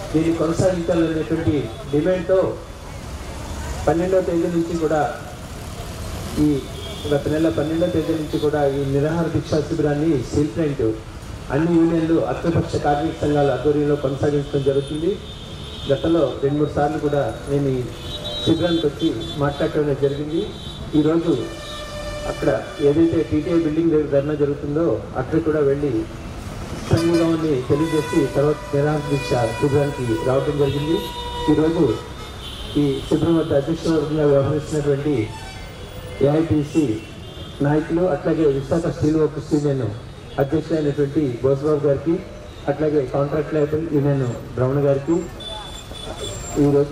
దీన్ని కొనసాగించాలనేటువంటి డిమాండ్తో పన్నెండవ తేదీ నుంచి కూడా ఈ గత నెల పన్నెండవ తేదీ నుంచి కూడా ఈ నిరాహార దీక్షా శిబిరాన్ని స్టీల్ ప్లాంట్ అన్ని యూనియన్లు అఖిలపక్ష కార్మిక సంఘాల ఆధ్వర్యంలో కొనసాగించడం జరుగుతుంది గతంలో రెండు మూడు సార్లు కూడా నేను ఈ శిబిరానికి వచ్చి మాట్లాడటం జరిగింది ఈరోజు అక్కడ ఏదైతే టీటీఐ బిల్డింగ్ దగ్గర ధర్నా జరుగుతుందో అక్కడ కూడా వెళ్ళి సంఘీభావాన్ని తెలియజేసి తర్వాత నిరాహార దీక్ష శిబిరానికి రావడం జరిగింది ఈరోజు ఈ శిబిరం వద్ద అధ్యక్షవర్గంగా వ్యవహరిస్తున్నటువంటి ఏఐటీసీ నాయకులు అట్లాగే విశాఖ స్టీల్ వర్కర్స్ యూనియన్ అధ్యక్షులైనటువంటి బోసబాబు గారికి అట్లాగే కాంట్రాక్ట్ లేబర్ యూనియన్ బ్రహ్మణ గారికి ఈరోజు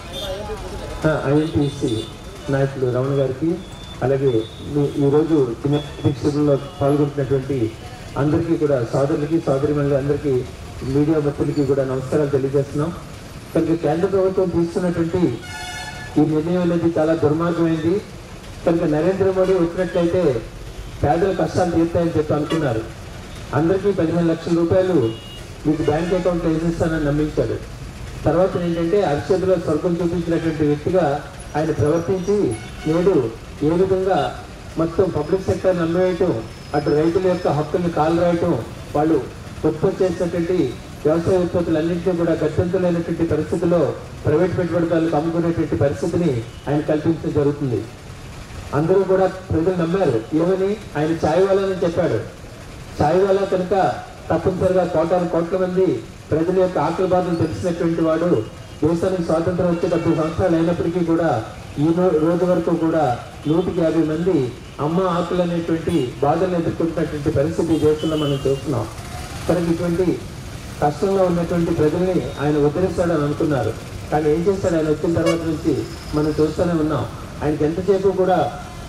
ఐఎన్టీసీ నాయకులు రమణ గారికి అలాగే ఈ- ఈరోజు దీక్షలో పాల్గొంటున్నటువంటి అందరికీ కూడా సోదరులకి సోదరిమణులు అందరికీ మీడియా భక్తులకి కూడా నమస్కారాలు తెలియజేస్తున్నాం కనుక కేంద్ర ప్రభుత్వం తీసుకున్నటువంటి ఈ నిర్ణయం అనేది చాలా దుర్మార్గమైంది కనుక నరేంద్ర మోడీ వచ్చినట్లయితే పేదల కష్టాలు తీరుతాయని చెప్పి అనుకున్నారు అందరికీ పదిహేను లక్షల రూపాయలు మీకు బ్యాంక్ అకౌంట్లో వేసిస్తానని నమ్మించాడు తర్వాత ఏంటంటే అరిచేతిలో స్వర్గం చూపించినటువంటి వ్యక్తిగా ఆయన ప్రవర్తించి నేడు ఏ విధంగా మొత్తం పబ్లిక్ సెక్టర్ నమ్మవేయటం అటు రైతుల యొక్క హక్కుల్ని కాలు రాయటం వాళ్ళు ఉత్పత్తి చేసినటువంటి వ్యవసాయ ఉత్పత్తులన్నింటినీ కూడా గత్యంతరైనటువంటి పరిస్థితుల్లో ప్రైవేట్ పెట్టుబడిదారులకు అమ్ముకునేటువంటి పరిస్థితిని ఆయన కల్పించడం జరుగుతుంది అందరూ కూడా ప్రజలు నమ్మారు ఏమని ఆయన ఛాయ్ వాళ్ళని చెప్పాడు ఛాయ్ వాళ్ళ కనుక తప్పనిసరిగా కోటాను కోట్ల మంది ప్రజల యొక్క ఆకలి బాధలు తెలిసినటువంటి వాడు దేశానికి స్వాతంత్రం వచ్చే డెబ్బై సంవత్సరాలు అయినప్పటికీ కూడా ఈ రో- రోజు వరకు కూడా నూటికి యాభై మంది అమ్మ ఆకులు అనేటువంటి బాధలను ఎదుర్కొంటున్నటువంటి పరిస్థితి ఈ దేశంలో మనం చూస్తున్నాం కనుక ఇటువంటి కష్టంలో ఉన్నటువంటి ప్రజల్ని ఆయన ఉద్ధరిస్తాడని అనుకున్నారు కానీ ఏం చేస్తాడు ఆయన వచ్చిన తర్వాత నుంచి మనం చూస్తూనే ఉన్నాం ఆయనకి ఎంతసేపు కూడా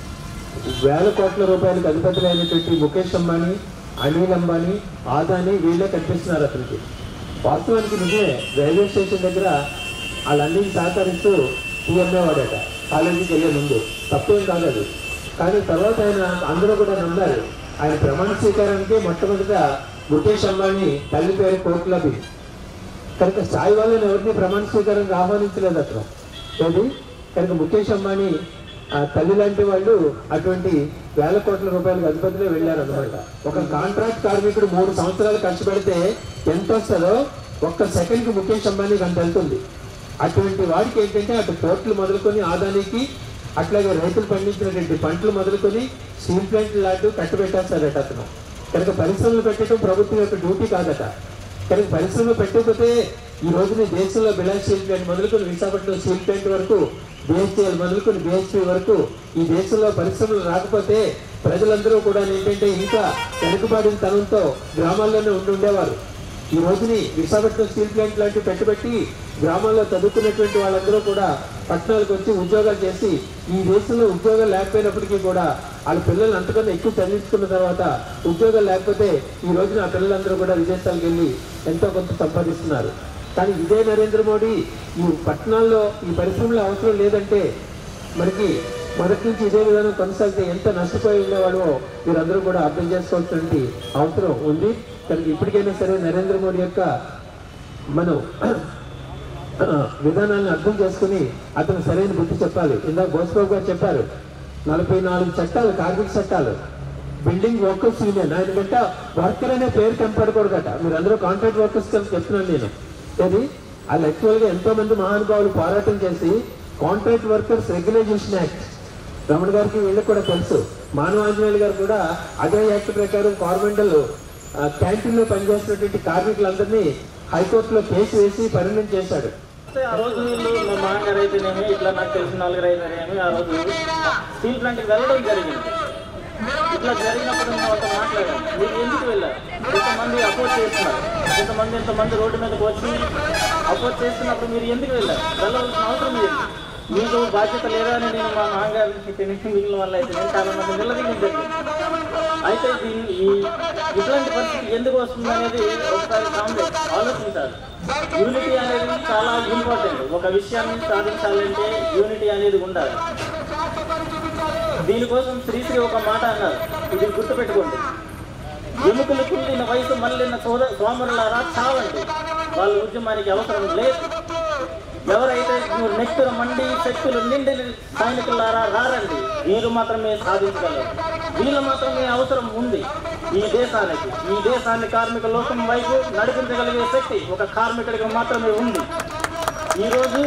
వేల కోట్ల రూపాయలకు అధిపతులైనటువంటి ముఖేష్ అంబానీ అనిల్ అంబానీ ఆదాని వీళ్ళే కనిపిస్తున్నారు అతనికి వాస్తవానికి నిజమే రైల్వే స్టేషన్ దగ్గర వాళ్ళందరికీ సహకరిస్తూ టీఎంఏ వాడట కాలేజీకి వెళ్ళే ముందు తప్పేం కాదు అది కానీ తర్వాత ఆయన అందరూ కూడా నమ్మారు ఆయన ప్రమాణ స్వీకారానికి మొట్టమొదట ముఖేష్ అంబానీ తల్లి పేరు కోట్లబి కనుక సాయి వాళ్ళని ఎవరిని ప్రమాణ స్వీకారానికి ఆహ్వానించలేదు అతను ఏది కనుక ముఖేష్ అంబానీ ఆ తల్లి లాంటి వాళ్ళు అటువంటి వేల కోట్ల రూపాయలకు అధిపతిలో వెళ్ళారు అనమాట ఒక కాంట్రాక్ట్ కార్మికుడు మూడు సంవత్సరాలు ఖర్చు పెడితే ఎంత వస్తుందో ఒక్క సెకండ్ కి ముఖేష్ అంబానీకి అంత వెళ్తుంది అటువంటి వాడికి ఏంటంటే అటు పోర్టులు మొదలుకొని ఆదానికి అట్లాగే రైతులు పండించినటువంటి పంటలు మొదలుకొని స్టీల్ ప్లాంట్ లాంటివి కట్టబెట్టేస్తాడట అతను కనుక పరిశ్రమలు పెట్టడం ప్రభుత్వం యొక్క డ్యూటీ కాదట కనుక పరిశ్రమలు పెట్టకపోతే ఈ రోజున దేశంలో బిలాస్ స్టీల్ ప్లాంట్ మొదలుకొని విశాఖపట్నం స్టీల్ ప్లాంట్ వరకు బిహెచ్ఎల్ మొదలుకొని బిహెచ్పి వరకు ఈ దేశంలో పరిశ్రమలు రాకపోతే ప్రజలందరూ కూడా ఏంటంటే ఇంకా వెనుకబాడిన తనంతో గ్రామాల్లోనే ఉండి ఉండేవారు ఈ రోజుని విశాఖపట్నం స్టీల్ ప్లాంట్ లాంటివి పెట్టుబట్టి గ్రామాల్లో చదువుకున్నటువంటి వాళ్ళందరూ కూడా పట్టణాలకు వచ్చి ఉద్యోగాలు చేసి ఈ దేశంలో ఉద్యోగాలు లేకపోయినప్పటికీ కూడా వాళ్ళ పిల్లల్ని అంతకన్నా ఎక్కువ చదివించుకున్న తర్వాత ఉద్యోగాలు లేకపోతే ఈ రోజున ఆ పిల్లలందరూ కూడా విదేశాలకు వెళ్ళి ఎంతో కొంత సంపాదిస్తున్నారు కానీ ఇదే నరేంద్ర మోడీ ఈ పట్టణాల్లో ఈ పరిశ్రమలో అవసరం లేదంటే మనకి మొదటి నుంచి ఇదే విధానం కొనసాగితే ఎంత నష్టపోయి ఉండేవాడో మీరందరూ కూడా అర్థం చేసుకోవాల్సినటువంటి అవసరం ఉంది కనుక ఇప్పటికైనా సరే నరేంద్ర మోడీ యొక్క మనం విధానాన్ని అర్థం చేసుకుని అతను సరైన బుద్ధి చెప్పాలి ఇందాక బోస్బాబు గారు చెప్పారు నలభై నాలుగు చట్టాలు కార్మిక చట్టాలు బిల్డింగ్ వర్కర్స్ యూనియన్ ఆయన గంట వర్కర్ అనే పేరు కనపడకూడదట మీరు అందరూ కాంట్రాక్ట్ వర్కర్స్ కలిసి చెప్తున్నాను నేను ఏది వాళ్ళు యాక్చువల్గా ఎంతో మంది మహానుభావులు పోరాటం చేసి contract workers regularisation act Ramana గారికి వీళ్ళకి కూడా తెలుసు మానవ ఆంజనేయులు గారు కూడా అదే యాక్ట్ ప్రకారం కార్మెంటల్ క్యాంటీన్లో పనిచేస్తున్నటువంటి కార్మికులందరినీ హైకోర్టులో కేసు వేసి పర్మనెంట్ చేశాడు అయితే ఆ రోజు వీళ్ళు మా మామగారు అయితేనేమి ఇట్లా నాకు తెలిసిన నలుగురు అయితేనేమి ఆ రోజు స్టీల్ ప్లాంట్కి వెళ్ళడం జరిగింది ఇట్లా జరిగినప్పుడు మేము వాళ్ళతో మాట్లాడాం మీరు ఎందుకు వెళ్ళారు ఇంతమంది అపోజ్ చేస్తున్నారు ఇంతమంది ఇంతమంది రోడ్డు మీదకి వచ్చి అపోజ్ చేస్తున్నప్పుడు మీరు ఎందుకు వెళ్ళారు వెళ్ళవలసిన అవసరం లేదు మీకు బాధ్యత లేదా అని నేను మా నాన్నగారికి తెలిసి మిగిలిన వల్ల అయితే నేను చాలా మంది నిలదీయడం జరిగింది అయితే దీన్ని ఈ ఇట్లాంటి పరిస్థితి ఎందుకు వస్తుంది అనేది ఒకసారి కాంగ్రెస్ ఆలోచించాలి యూనిటీ అనేది చాలా ఇంపార్టెంట్ ఒక విషయాన్ని సాధించాలంటే యూనిటీ అనేది ఉండాలి దీనికోసం శ్రీశ్రీ ఒక మాట అన్నారు ఇది గుర్తుపెట్టుకోండి ఎముకలు కుండిన వయసు మళ్ళిన సోద సోమరులారా చావండి వాళ్ళ ఉద్యమానికి అవసరం లేదు ఎవరైతే మీరు నెత్తుల మండి శక్తులు నిండి సైనికులారా రారండి వీరు మాత్రమే సాధించగలరు వీళ్ళు మాత్రమే అవసరం ఉంది ఈ దేశానికి ఈ దేశాన్ని కార్మిక లోకం వైపు నడిపించగలిగే శక్తి ఒక కార్మికుడికి మాత్రమే ఉంది ఈరోజు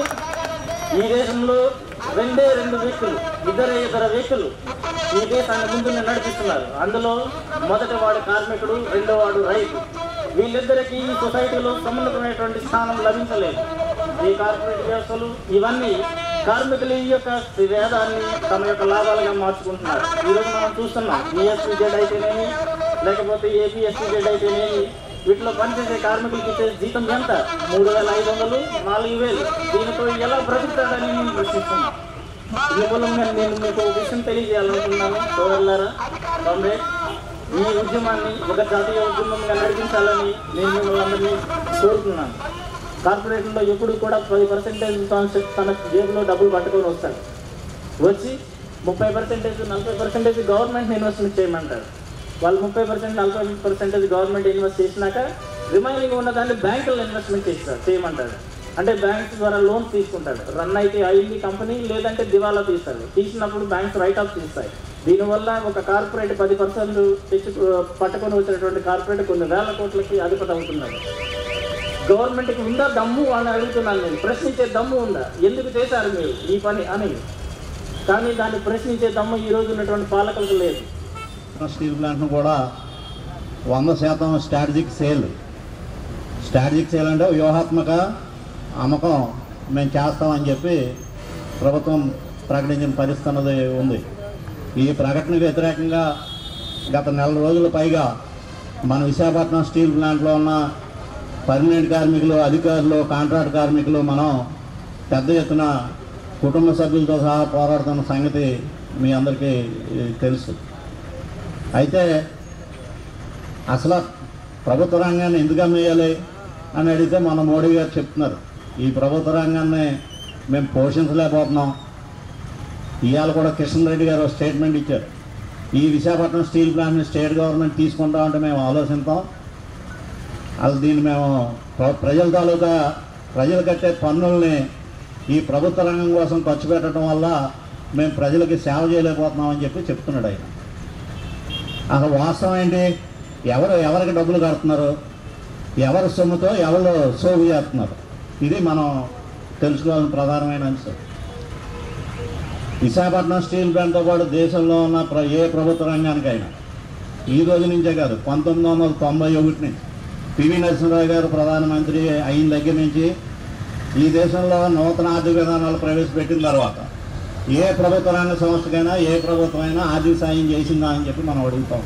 ఈ దేశంలో రెండే రెండు వ్యక్తులు ఇద్దరే ఇద్దరు వ్యక్తులు ఈ దేశాన్ని ముందునే నడిపిస్తున్నారు అందులో మొదటి వాడు కార్మికుడు రెండో వాడు రైతు వీళ్ళిద్దరికీ ఈ సొసైటీలో సమున్నతమైనటువంటి స్థానం లభించలేదు ఈ కార్పొరేట్ వ్యవస్థలు ఇవన్నీ కార్మికులు ఈ యొక్క వేదాన్ని తమ యొక్క లాభాలుగా మార్చుకుంటున్నారు ఈరోజు మనం చూస్తున్నాం ఈఎస్పీజెడ్ అయితేనేమి లేకపోతే ఏపీఎస్పీజెడ్ అయితేనేమి వీటిలో పనిచేసే కార్మికులకి ఇచ్చే జీతం ఎంత మూడు వేల ఐదు వందలు నాలుగు వేలు దీనితో ఎలా బ్రతుకుతాడని నేను ప్రశ్నిస్తున్నాను ఈ మూలంగా నేను మీకు ఒక విషయం తెలియజేయాలనుకున్నాను సోదరులారా కామ్రేడ్ ఈ ఉద్యమాన్ని ఒక జాతీయ ఉద్యమంగా నడిపించాలని నేను మిమ్మల్ని అందరినీ కోరుతున్నాను కార్పొరేషన్లో ఎప్పుడు కూడా పది పర్సెంటేజ్ తన జేబులో డబ్బులు పట్టుకొని వస్తాడు వచ్చి ముప్పై పర్సెంటేజ్ నలభై పర్సెంటేజ్ గవర్నమెంట్ ఇన్వెస్ట్మెంట్ చేయమంటారు వాళ్ళు ముప్పై పర్సెంట్ నలభై పర్సెంటేజ్ గవర్నమెంట్ ఇన్వెస్ట్ చేసినాక రిమైనింగ్ ఉన్న దాన్ని బ్యాంకుల్లో ఇన్వెస్ట్మెంట్ చేస్తారు చేయమంటాడు అంటే బ్యాంక్స్ ద్వారా లోన్ తీసుకుంటాడు రన్ అయితే అయింది కంపెనీ లేదంటే దివాలా తీస్తాడు తీసినప్పుడు బ్యాంక్స్ రైట్ ఆఫ్ తీస్తాయి దీనివల్ల ఒక కార్పొరేట్ పది పర్సెంట్ తెచ్చు పట్టుకొని వచ్చినటువంటి కార్పొరేట్ కొన్ని వేల కోట్లకి అధిపతి అవుతున్నాడు గవర్నమెంట్కి ఉందా దమ్ము అని అడుగుతున్నాను నేను ప్రశ్నించే దమ్ము ఉందా ఎందుకు చేశారు మీరు ఈ పని అని కానీ దాన్ని ప్రశ్నించే దమ్ము ఈ రోజు ఉన్నటువంటి పాలకులకు లేదు స్టీల్ ప్లాంట్ను కూడా వంద శాతం స్ట్రాటజిక్ సేల్ స్ట్రాటజిక్ సేల్ అంటే వ్యూహాత్మక అమ్మకం మేము చేస్తామని చెప్పి ప్రభుత్వం ప్రకటించిన పరిస్థితి అన్నది ఉంది ఈ ప్రకటనకు వ్యతిరేకంగా గత నెల రోజుల పైగా మన విశాఖపట్నం స్టీల్ ప్లాంట్లో ఉన్న పర్మనెంట్ కార్మికులు అధికారులు కాంట్రాక్ట్ కార్మికులు మనం పెద్ద ఎత్తున కుటుంబ సభ్యులతో సహా పోరాడుతున్న సంగతి మీ అందరికీ ఈ, తెలుసు అయితే అసలు ప్రభుత్వ రంగాన్ని ఎందుకు అమ్మేయాలి అని అడిగితే మన మోడీ గారు చెప్తున్నారు ఈ ప్రభుత్వ రంగాన్ని మేము పోషించలేకపోతున్నాం ఇవాళ కూడా కిషన్ రెడ్డి గారు ఒక స్టేట్మెంట్ ఇచ్చారు ఈ విశాఖపట్నం స్టీల్ ప్లాంట్ని స్టేట్ గవర్నమెంట్ తీసుకుంటామంటే మేము ఆలోచిస్తాం అసలు దీన్ని మేము ప్ర- ప్రజల తాలూకా ప్రజలు కట్టే పన్నుల్ని ఈ ప్రభుత్వ రంగం కోసం ఖర్చు పెట్టడం వల్ల మేము ప్రజలకి సేవ చేయలేకపోతున్నామని చెప్పి చెప్తున్నాడు ఆయన అసలు వాస్తవం ఏంటి ఎవరు ఎవరికి డబ్బులు కడుతున్నారు ఎవరి సొమ్ముతో ఎవరు సోగు చేస్తున్నారు ఇది మనం తెలుసుకోవాల్సిన ప్రధానమైన అంశం విశాఖపట్నం స్టీల్ ప్లాంట్తో పాటు దేశంలో ఉన్న ప్ర- ఏ ప్రభుత్వ రంగానికైనా ఈ రోజు నుంచే కాదు పంతొమ్మిది వందల తొంభై ఒకటి నుంచి పివి నరసింహరావు గారు ప్రధానమంత్రి అయిన దగ్గర నుంచి ఈ దేశంలో నూతన ఆర్థిక విధానాలు ప్రవేశపెట్టిన తర్వాత ఏ ప్రభుత్వ రంగ సంస్థకైనా ఏ ప్రభుత్వమైనా ఆర్థిక సాయం చేసిందా అని చెప్పి మనం అడుగుతాం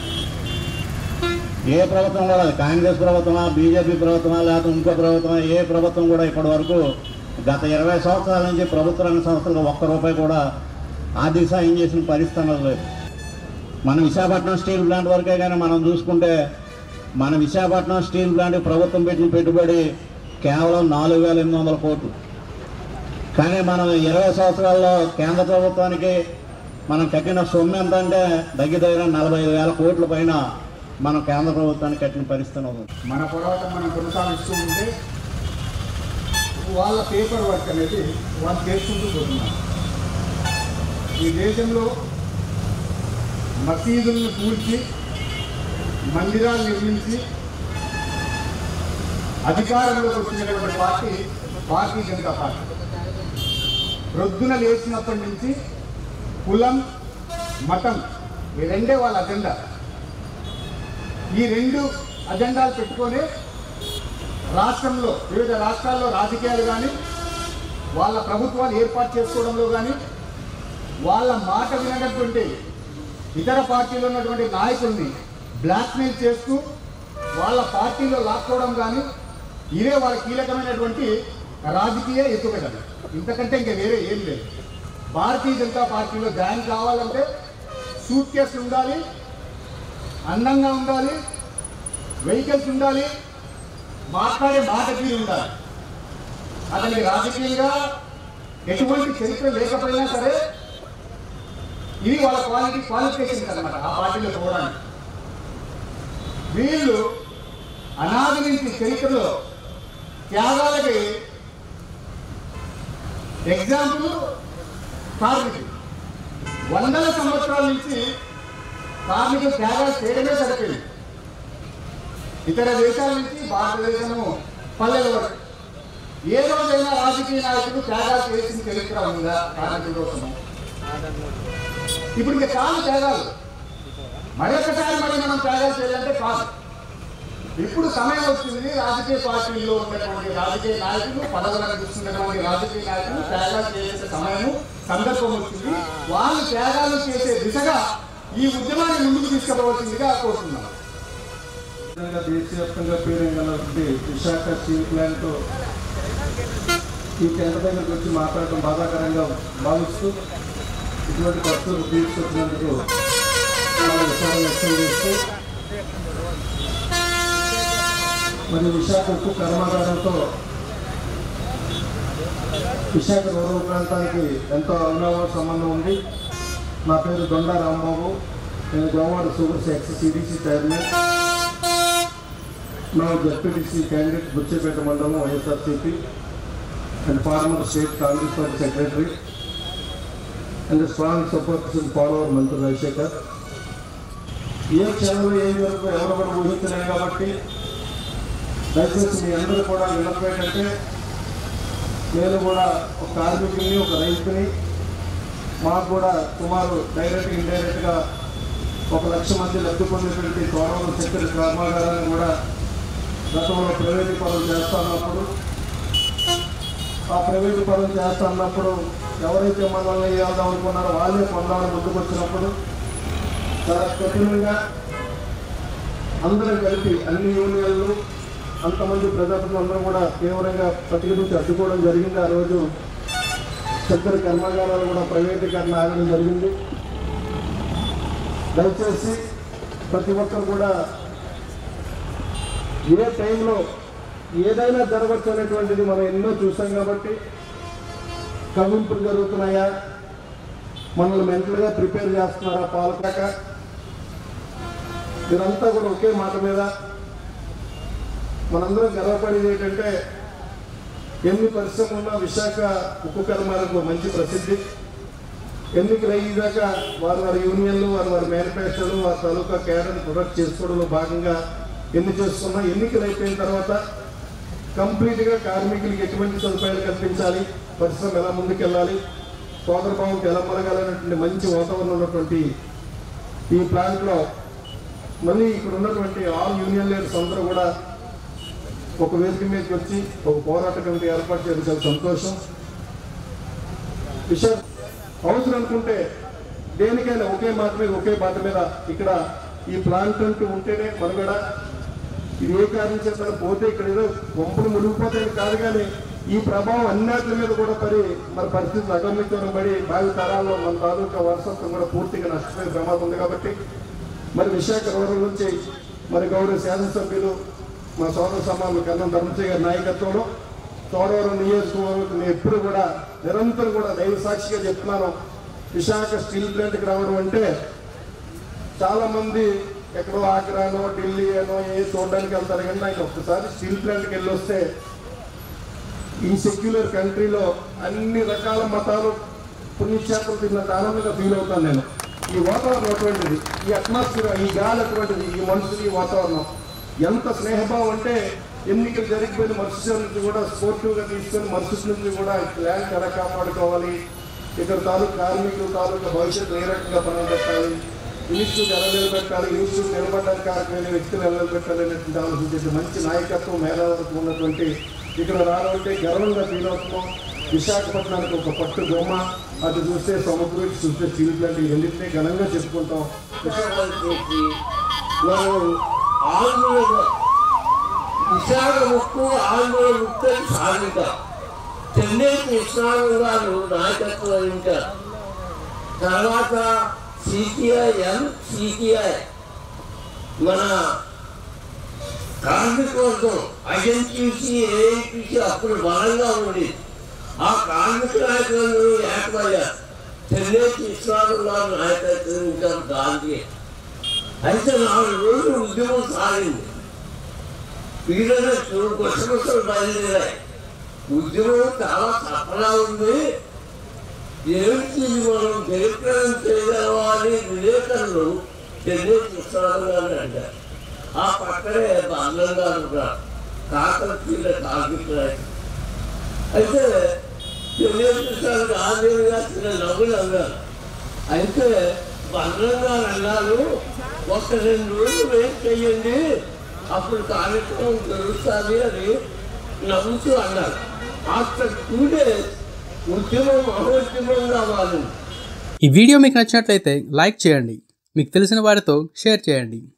ఏ ప్రభుత్వం కూడా అది కాంగ్రెస్ ప్రభుత్వమా బీజేపీ ప్రభుత్వమా లేకపోతే ఇంకో ప్రభుత్వమా ఏ ప్రభుత్వం కూడా ఇప్పటి వరకు గత ఇరవై సంవత్సరాల నుంచి ప్రభుత్వ రంగ సంస్థలకు ఒక్క రూపాయి కూడా ఆర్థిక సాయం చేసిన పరిస్థితి అన్నది లేదు మన విశాఖపట్నం స్టీల్ ప్లాంట్ వరకే కానీ మనం చూసుకుంటే మన విశాఖపట్నం స్టీల్ ప్లాంట్ ప్రభుత్వం పెట్టిన పెట్టుబడి కేవలం నాలుగు వేల ఎనిమిది వందల కోట్లు కానీ మనం ఇరవై సంవత్సరాల్లో కేంద్ర ప్రభుత్వానికి మనం కట్టిన సొమ్ము ఎంత అంటే దగ్గర దగ్గర నలభై ఐదు వేల కోట్ల పైన మనం కేంద్ర ప్రభుత్వానికి కట్టిన పరిస్థితి ఉంది మన పోరాటం మనం కొనసాగిస్తూ ఉంటే వాళ్ళ పేపర్ వర్క్ అనేది వాళ్ళు చేసుకుంటూ పోతున్నారు ఈ దేశంలో మసీదులను కూల్చి మందిరాలు నిర్మించి అధికారంలోకి వచ్చినటువంటి పార్టీ భారతీయ జనతా పార్టీ రొద్దున లేచినప్పటి నుంచి కులం మతం ఈ రెండే వాళ్ళ అజెండా ఈ రెండు అజెండాలు పెట్టుకొని రాష్ట్రంలో వివిధ రాష్ట్రాల్లో రాజకీయాలు కానీ వాళ్ళ ప్రభుత్వాలు ఏర్పాటు చేసుకోవడంలో కానీ వాళ్ళ మాట వినటువంటి ఇతర పార్టీలో ఉన్నటువంటి నాయకుల్ని బ్లాక్మెయిల్ చేస్తూ వాళ్ళ పార్టీలో లాక్కోవడం కానీ ఇదే వాళ్ళ కీలకమైనటువంటి రాజకీయ ఎత్తుగడలు ఇంతకంటే ఇంకా వేరే ఏం లేదు భారతీయ జనతా పార్టీలో జాయిన్ కావాలంటే సూట్ కేసులు ఉండాలి అందంగా ఉండాలి వెహికల్స్ ఉండాలి మాట్లాడే మాట తీరు ఉండాలి అతనికి రాజకీయంగా ఎటువంటి చరిత్ర లేకపోయినా సరే ఇది వాళ్ళ క్వాలిటీ క్వాలిఫికేషన్స్ అనమాట ఆ పార్టీలో పోవడానికి వీళ్ళు అనాది నుంచి చరిత్రలో త్యాగాలకి ఎగ్జాంపుల్ కార్మికులు వందల సంవత్సరాల నుంచి కార్మికులు త్యాగాలు చేయడమే సరిపోయింది ఇతర దేశాల నుంచి భారతదేశము పల్లెల వరకు ఏ రోజైనా రాజకీయ నాయకులు త్యాగాలు చేసిన చరిత్ర ఉందా కార్మికుల కోసము ఇప్పుడు ఇక చాలు త్యాగాలు మరొకసారి మరి మనం త్యాగాలు చేయాలంటే కాదు ఇప్పుడు సమయం వచ్చింది రాజకీయ పార్టీల్లో ఉన్నటువంటి రాజకీయ నాయకులు పదవులను చూస్తున్నటువంటి రాజకీయ నాయకులు త్యాగాలు చేసే సమయము సందర్భం వచ్చింది వాళ్ళు త్యాగాలు చేసే దిశగా ఈ ఉద్యమాన్ని ముందుకు తీసుకుపోవాల్సిందిగా కోరుతున్నాం విధంగా దేశవ్యాప్తంగా పేరుగలటువంటి విశాఖ స్టీల్ ప్లాంట్ ఈ టెంట్ దగ్గరకు వచ్చి మాట్లాడటం బాధాకరంగా భావిస్తూ ఇటువంటి ఖర్చులు తీసుకొచ్చినందుకు చాలా విషయాలు వ్యక్తం చేస్తూ మరి విశాఖ ఉక్కు కర్మాగారంతో విశాఖ రూరల్ ప్రాంతానికి ఎంతో అవినావ సంబంధం ఉంది నా పేరు దొండ రాంబాబు నేను గోవాడ సూపర్స్ ex CDC chairman now ZPTC candidate Buchepeta మండలం YSRCP and former state Congress party secretary and strong supports and follower మంత్రి రాజశేఖర్ ఏ క్షణంలో ఏ వరకు ఎవరు కూడా ఊహించలేం కాబట్టి దయచేసి మీ అందరూ కూడా విన్నపేటంటే నేను కూడా ఒక కార్మికుని ఒక రైతుని మాకు కూడా సుమారు డైరెక్ట్ ఇండైరెక్ట్గా ఒక లక్ష మంది లబ్ధి పొందేటువంటి గౌరవ చక్కెర కర్మాగారాన్ని కూడా గతంలో ప్రైవేటు పనులు చేస్తున్నప్పుడు ఆ ప్రైవేటు పనులు చేస్తున్నప్పుడు ఎవరైతే మనల్ని వేయాలి అనుకున్నారో వాళ్ళే పొందాలని ముందుకు వచ్చినప్పుడు చాలా కఠినంగా అందరం కలిపి అన్ని యూనియన్లు అంతమంది ప్రజాప్రతినిధులు అందరూ కూడా తీవ్రంగా ప్రతిఘటించి అడ్డుకోవడం జరిగింది ఆ రోజు చక్కెర కర్మాగారాలు కూడా ప్రైవేటీకరణ ఆగడం జరిగింది దయచేసి ప్రతి ఒక్కరు కూడా ఏ టైంలో ఏదైనా జరగచ్చు అనేటువంటిది మనం ఎన్నో చూసాం కాబట్టి కవింపులు జరుగుతున్నాయా మనల్ని మెంటల్గా ప్రిపేర్ చేస్తున్నారా పాలకాక మీరంతా కూడా ఒకే మాట మీద మనందరం గర్వపడేది ఏంటంటే ఎన్ని పరిశ్రమలు ఉన్నా విశాఖ ఉక్కు కర్మాలకు మంచి ప్రసిద్ధి ఎన్నికలు అయ్యేదాకా వారి వారి యూనియన్లు వారి వారి మేనిఫెస్టోలు వారి తాలూకా కేడర్ ప్రొడక్ట్ చేసుకోవడంలో భాగంగా ఎన్ని చేస్తున్నా ఎన్నికలు అయిపోయిన తర్వాత కంప్లీట్గా కార్మికులకి ఎటువంటి సదుపాయాలు కల్పించాలి పరిశ్రమ ఎలా ముందుకెళ్ళాలి సోదరభావంకి ఎలా మొలగాలనేటువంటి మంచి వాతావరణం ఉన్నటువంటి ఈ ప్లాంట్లో మళ్ళీ ఇక్కడ ఉన్నటువంటి ఆల్ యూనియన్ లీడర్స్ అందరూ కూడా ఒక వేదిక మీదకి వచ్చి ఒక పోరాట కమిటీ ఏర్పాటు చేయడం చాలా సంతోషం విషయం అవసరం అనుకుంటే దేనికైనా ఒకే మాట మీద ఒకే మాట మీద ఇక్కడ ఈ ప్లాంట్ అంటూ ఉంటేనే మనుగడ ఇది ఏ కారణం చేత పోతే ఇక్కడ ఏదో వంపులు మునిగిపోతాయని కాదు కానీ ఈ ప్రభావం అన్నిటి మీద కూడా పడి మరి పరిస్థితులు అగమ్యతనం పడి భావి తరాల్లో మన తాలూకా వారసత్వం కూడా పూర్తిగా నష్టపోయే ప్రమాదం ఉంది కాబట్టి మరి విశాఖ రూరల్ నుంచి మరి గౌరవ శాసనసభ్యులు మా సోదర సమానులు కన్నం ధర్మశ్రీ గారి నాయకత్వంలో చోడవరం నియోజకవర్గం ఎప్పుడు కూడా నిరంతరం కూడా దైవ సాక్షిగా చెప్తున్నాను విశాఖ స్టీల్ ప్లాంట్కి రావడం అంటే చాలా మంది ఎక్కడో ఆగ్రానో ఢిల్లీ అనో ఏ చూడడానికి వెళ్తారు కానీ నాకు ఒక్కసారి స్టీల్ ప్లాంట్కి వెళ్ళి వస్తే ఈ సెక్యులర్ కంట్రీలో అన్ని రకాల మతాలు పుణ్యక్షేత్రం తిన్నంత ఆనందంగా ఫీల్ అవుతాను నేను ఈ వాతావరణం అటువంటిది ఈ అట్మాస్ఫియర్ ఈ గాలి అటువంటిది ఈ మనుషులు ఈ వాతావరణం ఎంత స్నేహభావం అంటే ఎన్నికలు జరిగిపోయిన మరుసటి నుంచి కూడా స్పోర్టివ్గా తీసుకొని మరుసటి నుంచి కూడా ల్యాండ్ ఎలా కాపాడుకోవాలి ఇక్కడ తాలూకు కార్మికులు తాలూకు భవిష్యత్తు ఏ రకంగా పనులు పెట్టాలి ఇన్స్టిట్యూట్ ఎలా నిలబెట్టాలి ఇన్స్టిట్యూట్ నిలబడడానికి కారకమైన వ్యక్తులు ఎలా నిలబెట్టాలి అనేటువంటి ఆలోచించేసి మంచి నాయకత్వం మేధావత్వం ఉన్నటువంటి ఇక్కడ రావాలంటే గర్వంగా ఫీల్ అవుతున్నాం విశాఖపట్నానికి ఒక పట్టు బొమ్మ అటు చూస్తే సముద్రం ఇటు చూస్తే స్టీల్ ప్లాంట్ ఎన్నింటినీ ఘనంగా చెప్పుకుంటాం చేసి మనం ఆంధ్ర విశాఖ ముక్కు ఆంధ్ర ముక్కు సాధించాం చెన్నై కృష్ణారావు గారు నాయకత్వం వహించారు తర్వాత సిపిఐఎం సిపిఐ మన కార్మిక వర్గం ఐఎన్టీసీ ఏఐటీసీ అప్పుడు బలంగా ఉండేది ఆ కార్మిక నాయకులను ఏకమయ్యారు చెన్నై కృష్ణారావు గారు నాయకత్వం వహించారు గాంధీ అయితే నాలుగు రోజులు ఉద్యమం సాగింది వీళ్ళనే చూడు గుసగుసలు బయలుదేరాయి ఉద్యమం చాలా సఫలా ఉంది ఏమిటి ఇది మనం జయప్రదం చేయగలవా అని విలేకరులు చెన్నై కృష్ణరావు గారు అంటారు ఆ పక్కనే బాంధవ్ గారు ఉన్నారు కాకతీయ కాకిరాయి అయితే చెన్నై కృష్ణరావు ఆంజనేయ గారు చిన్న నవ్వులు అన్నారు అయితే భద్రం గారు అన్నారు ఒక రెండు రోజులు వెయిట్ చెయ్యండి అప్పుడు కార్యక్రమం జరుగుతుంది అని నవ్వుతూ అన్నారు ఆఫ్టర్ టూ డేస్ ఉద్యమం మహోద్యమంగా మారింది ఈ వీడియో మీకు నచ్చినట్లయితే లైక్ చేయండి మీకు తెలిసిన వారితో షేర్ చేయండి